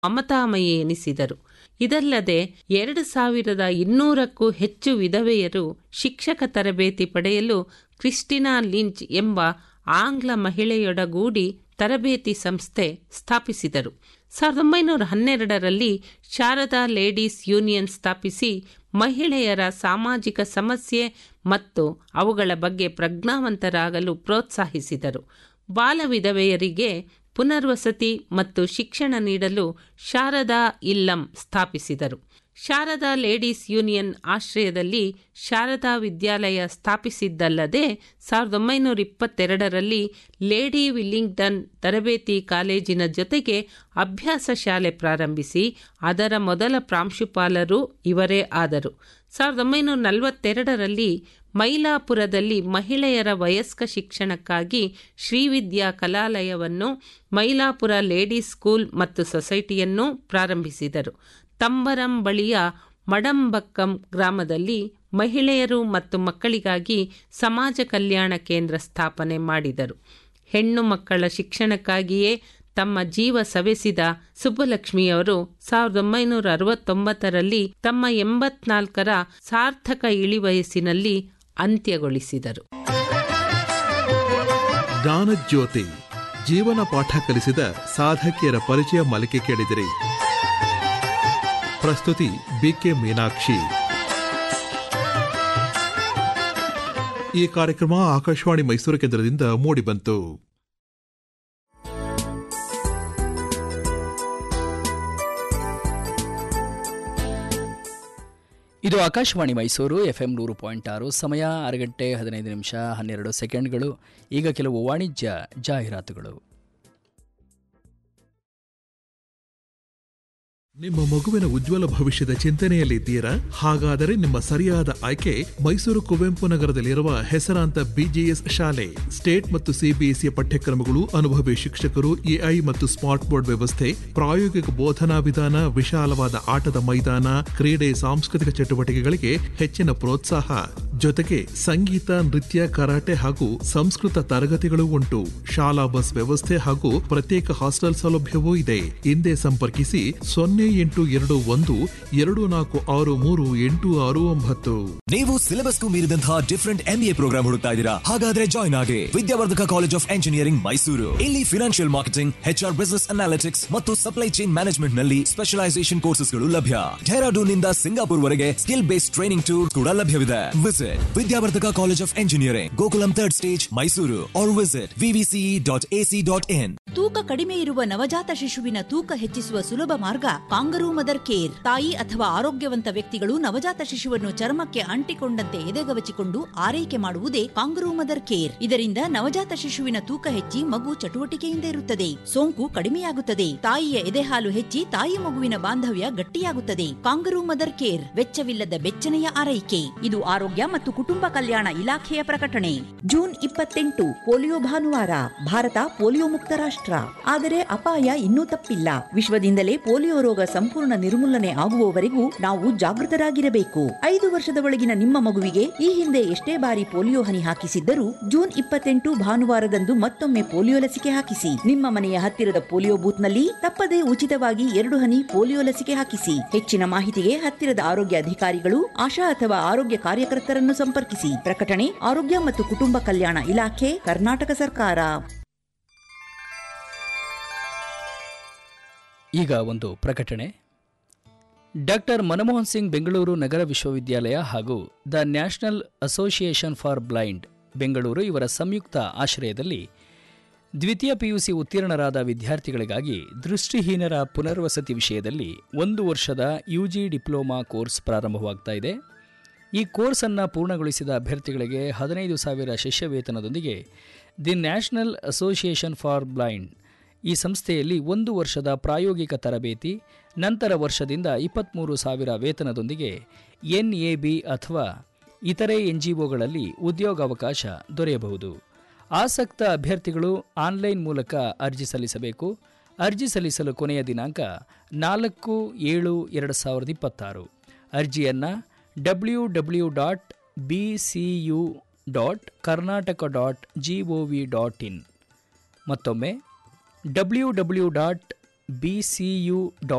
ಮಮತಾಮಯಿ ಎನಿಸಿದರು ಇದಲ್ಲದೆ ಎರಡು ಸಾವಿರದ ಇನ್ನೂರಕ್ಕೂ ಹೆಚ್ಚು ವಿಧವೆಯರು ಶಿಕ್ಷಕ ತರಬೇತಿ ಪಡೆಯಲು ಕ್ರಿಸ್ಟಿನಾ ಲಿಂಚ್ ಎಂಬ ಆಂಗ್ಲ ಮಹಿಳೆಯೊಡಗೂಡಿ ತರಬೇತಿ ಸಂಸ್ಥೆ ಸ್ಥಾಪಿಸಿದರು ಸಾವಿರದ ಒಂಬೈನೂರ ಹನ್ನೆರಡರಲ್ಲಿ ಶಾರದಾ ಲೇಡೀಸ್ ಯೂನಿಯನ್ ಸ್ಥಾಪಿಸಿ ಮಹಿಳೆಯರ ಸಾಮಾಜಿಕ ಸಮಸ್ಯೆ ಮತ್ತು ಅವುಗಳ ಬಗ್ಗೆ ಪ್ರಜ್ಞಾವಂತರಾಗಲು ಪ್ರೋತ್ಸಾಹಿಸಿದರು ಬಾಲ ವಿಧವೆಯರಿಗೆ ಪುನರ್ವಸತಿ ಮತ್ತು ಶಿಕ್ಷಣ ನೀಡಲು ಶಾರದಾ ಇಲ್ಲಂ ಸ್ಥಾಪಿಸಿದರು ಶಾರದಾ ಲೇಡೀಸ್ ಯೂನಿಯನ್ ಆಶ್ರಯದಲ್ಲಿ ಶಾರದಾ ವಿದ್ಯಾಲಯ ಸ್ಥಾಪಿಸಿದ್ದಲ್ಲದೆ ಸಾವಿರದ ಒಂಬೈನೂರ ಇಪ್ಪತ್ತೆರಡರಲ್ಲಿ ಲೇಡಿ ವಿಲ್ಲಿಂಗ್ಟನ್ ತರಬೇತಿ ಕಾಲೇಜಿನ ಜೊತೆಗೆ ಅಭ್ಯಾಸ ಶಾಲೆ ಪ್ರಾರಂಭಿಸಿ ಅದರ ಮೊದಲ ಪ್ರಾಂಶುಪಾಲರು ಇವರೇ ಆದರು ಸಾವಿರದ ಒಂಬೈನೂರ ನಲವತ್ತೆರಡರಲ್ಲಿ ಮೈಲಾಪುರದಲ್ಲಿ ಮಹಿಳೆಯರ ವಯಸ್ಕ ಶಿಕ್ಷಣಕ್ಕಾಗಿ ಶ್ರೀವಿದ್ಯಾ ಕಲಾಲಯವನ್ನು ಮೈಲಾಪುರ ಲೇಡೀಸ್ ಸ್ಕೂಲ್ ಮತ್ತು ಸೊಸೈಟಿಯನ್ನು ಪ್ರಾರಂಭಿಸಿದರು ತಂಬರಂ ಬಳಿಯ ಮಡಂಬಕ್ಕಂ ಗ್ರಾಮದಲ್ಲಿ ಮಹಿಳೆಯರು ಮತ್ತು ಮಕ್ಕಳಿಗಾಗಿ ಸಮಾಜ ಕಲ್ಯಾಣ ಕೇಂದ್ರ ಸ್ಥಾಪನೆ ಮಾಡಿದರು ಹೆಣ್ಣು ಮಕ್ಕಳ ಶಿಕ್ಷಣಕ್ಕಾಗಿಯೇ ತಮ್ಮ ಜೀವ ಸವೆಸಿದ ಸುಬ್ಬಲಕ್ಷ್ಮಿಯವರು ಸಾವಿರದ ಒಂಬೈನೂರ ಅರವತ್ತೊಂಬತ್ತರಲ್ಲಿ ತಮ್ಮ ಎಂಬತ್ನಾಲ್ಕರ ಸಾರ್ಥಕ ಇಳಿವಯಸ್ಸಿನಲ್ಲಿ ಅಂತ್ಯಗೊಳಿಸಿದರು ಜ್ಞಾನಜ್ಯೋತಿ ಜೀವನ ಪಾಠ ಕಲಿಸಿದ ಸಾಧಕಿಯರ ಪರಿಚಯ ಮಾಲಿಕೆ ಕೇಳಿದಿರಿ ಪ್ರಸ್ತುತಿ ಬಿಕೆ ಮೀನಾಕ್ಷಿ ಈ ಕಾರ್ಯಕ್ರಮ ಆಕಾಶವಾಣಿ ಮೈಸೂರು ಕೇಂದ್ರದಿಂದ ಮೂಡಿಬಂತು ಇದು ಆಕಾಶವಾಣಿ ಮೈಸೂರು ಎಫ್ ಎಂ ನೂರು ಪಾಯಿಂಟ್ ಆರು ಸಮಯ ಆರು ಗಂಟೆ ಹದಿನೈದು ನಿಮಿಷ ಹನ್ನೆರಡು ಸೆಕೆಂಡ್ಗಳು ಈಗ ಕೆಲವು ವಾಣಿಜ್ಯ ಜಾಹೀರಾತುಗಳು ನಿಮ್ಮ ಮಗುವಿನ ಉಜ್ವಲ ಭವಿಷ್ಯದ ಚಿಂತನೆಯಲ್ಲಿದ್ದೀರಾ ಹಾಗಾದರೆ ನಿಮ್ಮ ಸರಿಯಾದ ಆಯ್ಕೆ ಮೈಸೂರು ಕುವೆಂಪು ನಗರದಲ್ಲಿರುವ ಹೆಸರಾಂತ ಬಿಜಿಎಸ್ ಶಾಲೆ ಸ್ಟೇಟ್ ಮತ್ತು ಸಿಬಿಎಸ್ಇ ಪಠ್ಯಕ್ರಮಗಳು ಅನುಭವಿ ಶಿಕ್ಷಕರು ಎಐ ಮತ್ತು ಸ್ಮಾರ್ಟ್ ಬೋರ್ಡ್ ವ್ಯವಸ್ಥೆ ಪ್ರಾಯೋಗಿಕ ಬೋಧನಾ ವಿಧಾನ ವಿಶಾಲವಾದ ಆಟದ ಮೈದಾನ ಕ್ರೀಡೆ ಸಾಂಸ್ಕೃತಿಕ ಚಟುವಟಿಕೆಗಳಿಗೆ ಹೆಚ್ಚಿನ ಪ್ರೋತ್ಸಾಹ ಜೊತೆಗೆ ಸಂಗೀತ ನೃತ್ಯ ಕರಾಟೆ ಹಾಗೂ ಸಂಸ್ಕೃತ ತರಗತಿಗಳು ಉಂಟು ಶಾಲಾ ಬಸ್ ವ್ಯವಸ್ಥೆ ಹಾಗೂ ಪ್ರತ್ಯೇಕ ಹಾಸ್ಟೆಲ್ ಸೌಲಭ್ಯವೂ ಇದೆ ಹಿಂದೆ ಸಂಪರ್ಕಿಸಿ ಸೊನ್ನೆ ಎಂಟು ಎರಡು ಒಂದು ಎರಡು ನಾಲ್ಕು ಆರು ಮೂರು ಎಂಟು ಆರು ಒಂಬತ್ತು ನೀವು ಸಿಲೆಬಸ್ಗೂ ಮೀರಿದಂತಹ ಡಿಫರೆಂಟ್ ಎಂಬಿಎ ಪ್ರೋಗ್ರಾಮ್ ಹುಡುಕ್ತಾ ಇದ್ದೀರಾ ಹಾಗಾದ್ರೆ ಜಾಯ್ನ್ ಆಗಿ Vidyavardhaka college of engineering Mysuru ಇಲ್ಲಿ financial marketing HR business analytics ಮತ್ತು ಸಪ್ಲೈ ಚೈನ್ ಮ್ಯಾನೇಜ್ಮೆಂಟ್ ನಲ್ಲಿ ಸ್ಪೆಷಲೈಸೇಷನ್ ಕೋರ್ಸಸ್ಗಳು ಲಭ್ಯ ಡೆಹರಾಡೂನ್ ನಿಂದ ಸಿಂಗಾಪುರ್ ವರೆಗೆ ಸ್ಕಿಲ್ ಬೇಸ್ಡ್ ಟ್ರೈನಿಂಗ್ ಟೂರ್ ಕೂಡ ಲಭ್ಯವಿದೆ visit Vidyavardhaka college of engineering Gokulam third stage Mysuru or visit VVCE dot AC dot in ತೂಕ ಕಡಿಮೆ ಇರುವ ನವಜಾತ ಶಿಶುವಿನ ತೂಕ ಹೆಚ್ಚಿಸುವ ಸುಲಭ ಮಾರ್ಗ ಕಾಂಗರೂ ಮದರ್ ಕೇರ್ ತಾಯಿ ಅಥವಾ ಆರೋಗ್ಯವಂತ ವ್ಯಕ್ತಿಗಳು ನವಜಾತ ಶಿಶುವನ್ನು ಚರ್ಮಕ್ಕೆ ಅಂಟಿಕೊಂಡಂತೆ ಎದೆಗವಚಿಕೊಂಡು ಆರೈಕೆ ಮಾಡುವುದೇ ಕಾಂಗರೂ ಮದರ್ ಕೇರ್ ಇದರಿಂದ ನವಜಾತ ಶಿಶುವಿನ ತೂಕ ಹೆಚ್ಚಿ ಮಗು ಚಟುವಟಿಕೆಯಿಂದ ಇರುತ್ತದೆ ಸೋಂಕು ಕಡಿಮೆಯಾಗುತ್ತದೆ ತಾಯಿಯ ಎದೆಹಾಲು ಹೆಚ್ಚಿ ತಾಯಿ ಮಗುವಿನ ಬಾಂಧವ್ಯ ಗಟ್ಟಿಯಾಗುತ್ತದೆ ಕಾಂಗರೂ ಮದರ್ ಕೇರ್ ವೆಚ್ಚವಿಲ್ಲದ ಬೆಚ್ಚನೆಯ ಆರೈಕೆ ಇದು ಆರೋಗ್ಯ ಮತ್ತು ಕುಟುಂಬ ಕಲ್ಯಾಣ ಇಲಾಖೆಯ ಪ್ರಕಟಣೆ ಜೂನ್ ಇಪ್ಪತ್ತೆಂಟು ಪೋಲಿಯೋ ಭಾನುವಾರ ಭಾರತ ಪೋಲಿಯೋ ಮುಕ್ತ ರಾಷ್ಟ್ರ ಆದರೆ ಅಪಾಯ ಇನ್ನೂ ತಪ್ಪಿಲ್ಲ ವಿಶ್ವದಿಂದಲೇ ಪೋಲಿಯೋ ರೋಗ ಸಂಪೂರ್ಣ ನಿರ್ಮೂಲನೆ ಆಗುವವರೆಗೂ ನಾವು ಜಾಗೃತರಾಗಿರಬೇಕು ಐದು ವರ್ಷದ ಒಳಗಿನ ನಿಮ್ಮ ಮಗುವಿಗೆ ಈ ಹಿಂದೆ ಎಷ್ಟೇ ಬಾರಿ ಪೋಲಿಯೋ ಹನಿ ಹಾಕಿಸಿದ್ದರೂ ಜೂನ್ ಇಪ್ಪತ್ತೆಂಟು ಭಾನುವಾರದಂದು ಮತ್ತೊಮ್ಮೆ ಪೋಲಿಯೋ ಲಸಿಕೆ ಹಾಕಿಸಿ ನಿಮ್ಮ ಮನೆಯ ಹತ್ತಿರದ ಪೋಲಿಯೋ ಬೂತ್ನಲ್ಲಿ ತಪ್ಪದೇ ಉಚಿತವಾಗಿ ಎರಡು ಹನಿ ಪೋಲಿಯೋ ಲಸಿಕೆ ಹಾಕಿಸಿ ಹೆಚ್ಚಿನ ಮಾಹಿತಿಗೆ ಹತ್ತಿರದ ಆರೋಗ್ಯ ಅಧಿಕಾರಿಗಳು ಆಶಾ ಅಥವಾ ಆರೋಗ್ಯ ಕಾರ್ಯಕರ್ತರನ್ನು ಸಂಪರ್ಕಿಸಿ ಪ್ರಕಟಣೆ ಆರೋಗ್ಯ ಮತ್ತು ಕುಟುಂಬ ಕಲ್ಯಾಣ ಇಲಾಖೆ ಕರ್ನಾಟಕ ಸರ್ಕಾರ ಈಗ ಒಂದು ಪ್ರಕಟಣೆ ಡಾಕ್ಟರ್ ಮನಮೋಹನ್ ಸಿಂಗ್ ಬೆಂಗಳೂರು ನಗರ ವಿಶ್ವವಿದ್ಯಾಲಯ ಹಾಗೂ the national association for blind Bengaluru ಇವರ ಸಂಯುಕ್ತ ಆಶ್ರಯದಲ್ಲಿ ದ್ವಿತೀಯ ಪಿಯುಸಿ ಉತ್ತೀರ್ಣರಾದ ವಿದ್ಯಾರ್ಥಿಗಳಿಗಾಗಿ ದೃಷ್ಟಿಹೀನರ ಪುನರ್ವಸತಿ ವಿಷಯದಲ್ಲಿ ಒಂದು ವರ್ಷದ ಯುಜಿ ಡಿಪ್ಲೊಮಾ ಕೋರ್ಸ್ ಪ್ರಾರಂಭವಾಗ್ತಾ ಇದೆ ಈ ಕೋರ್ಸನ್ನು ಪೂರ್ಣಗೊಳಿಸಿದ ಅಭ್ಯರ್ಥಿಗಳಿಗೆ ಹದಿನೈದು ಸಾವಿರ ಶಿಷ್ಯ ವೇತನದೊಂದಿಗೆ the national association for blind ಈ ಸಂಸ್ಥೆಯಲ್ಲಿ ಒಂದು ವರ್ಷದ ಪ್ರಾಯೋಗಿಕ ತರಬೇತಿ ನಂತರ ವರ್ಷದಿಂದ ಇಪ್ಪತ್ತ್ಮೂರು ಸಾವಿರ ವೇತನದೊಂದಿಗೆ ಎನ್ ಎ ಬಿ ಅಥವಾ ಇತರೆ ಎನ್ಜಿಒಗಳಲ್ಲಿ ಉದ್ಯೋಗಾವಕಾಶ ದೊರೆಯಬಹುದು ಆಸಕ್ತ ಅಭ್ಯರ್ಥಿಗಳು ಆನ್ಲೈನ್ ಮೂಲಕ ಅರ್ಜಿ ಸಲ್ಲಿಸಬೇಕು ಅರ್ಜಿ ಸಲ್ಲಿಸಲು ಕೊನೆಯ ದಿನಾಂಕ ನಾಲ್ಕು ಏಳು ಎರಡು ಸಾವಿರದ ಇಪ್ಪತ್ತಾರು ಅರ್ಜಿಯನ್ನು W W dot B C U dot Karnataka dot G O V dot in ಮತ್ತೊಮ್ಮೆ W W dot B C U dot